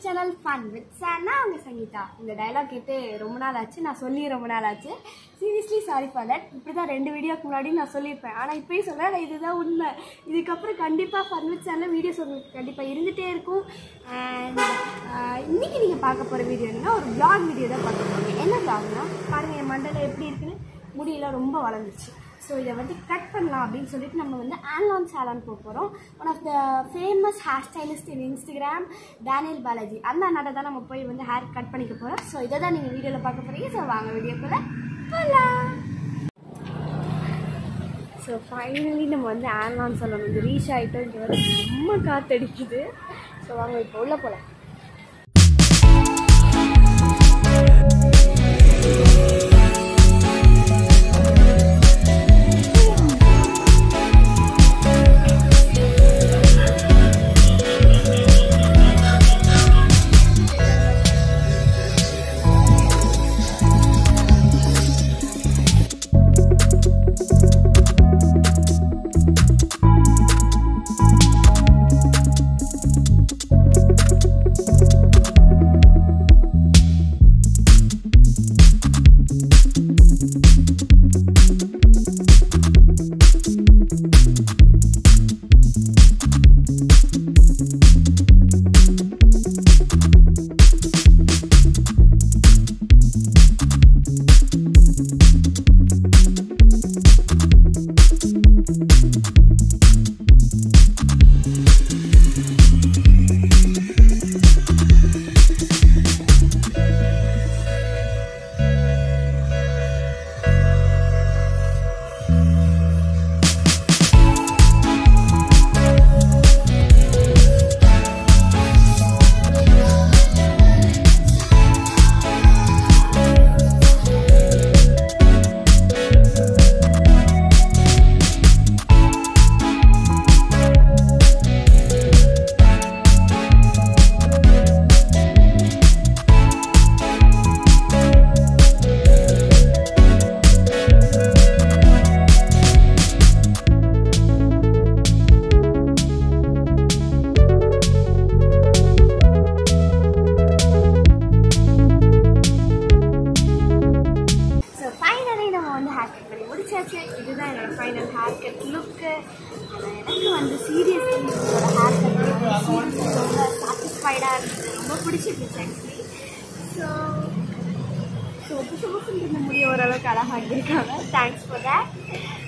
channel fun with சார்னா அவங்க சங்கீதா இந்த டயலாக் கேட்டு ரொம்ப நாள் ஆச்சு நான் சொல்லி ரொம்ப நாள் ஆச்சு சீரியஸ்லி சாரி ஃபார் தட் இப்படி தான் ரெண்டு வீடியோக்கு முன்னாடி நான் சொல்லியிருப்பேன் ஆனால் இப்போயும் சொல்கிறேன் நான் இதுதான் உண்மை இதுக்கப்புறம் கண்டிப்பாக ஃபன் வித் சேனலில் வீடியோஸ் உங்களுக்கு கண்டிப்பாக இருந்துகிட்டே இருக்கும் அண்ட் இன்றைக்கி நீங்கள் பார்க்க போகிற வீடியோ என்னன்னா ஒரு vlog வீடியோ தான் பார்க்க போகிறீங்க என்ன vlogனா பாருங்கள் என் மண்டல எப்படி இருக்குன்னு முடியெல்லாம் ரொம்ப வளர்ந்துச்சு ஸோ இதை வந்து கட் பண்ணலாம் அப்படின்னு சொல்லிட்டு நம்ம வந்து ஆன்லான் சேலான் போக போகிறோம் one of the famous hair stylist in Instagram Daniel Balaji அந்த அண்ணாட்ட தான் நம்ம போய் வந்து ஹேர் கட் பண்ணிக்க போகிறோம் ஸோ இதை தான் நீங்கள் வீடியோவில் பார்க்க போகிறீங்க ஸோ வாங்க வீடியோக்குள்ள போகலாம் ஸோ ஃபைனலி நம்ம வந்து ஆன்லான் சேலான் வந்து ரீச் ஆகிட்டோம் இங்கே வந்து ரொம்ப காற்றடிக்குது ஸோ வாங்க இப்போ உள்ளே போகலாம் ஸோ ஃபைனலி நம்ம வந்து ஹேர் கட் பண்ணி முடிச்சாச்சு இதுதான் என்னோட ஃபைனல் ஹேர் கட் லுக்கு எனக்கு வந்து சீரியஸ்லி என்னோட ஹேர் கட் ரொம்ப சாட்டிஸ்ஃபைடாக இருந்துச்சு ரொம்ப பிடிச்சிருந்துச்சு ஆக்சுவலி ஸோ ஸோ புதுசு புதுசு இந்த முடிய ஓரளவுக்கு அழகாக இருக்காங்க தேங்க்ஸ் ஃபார் தேட்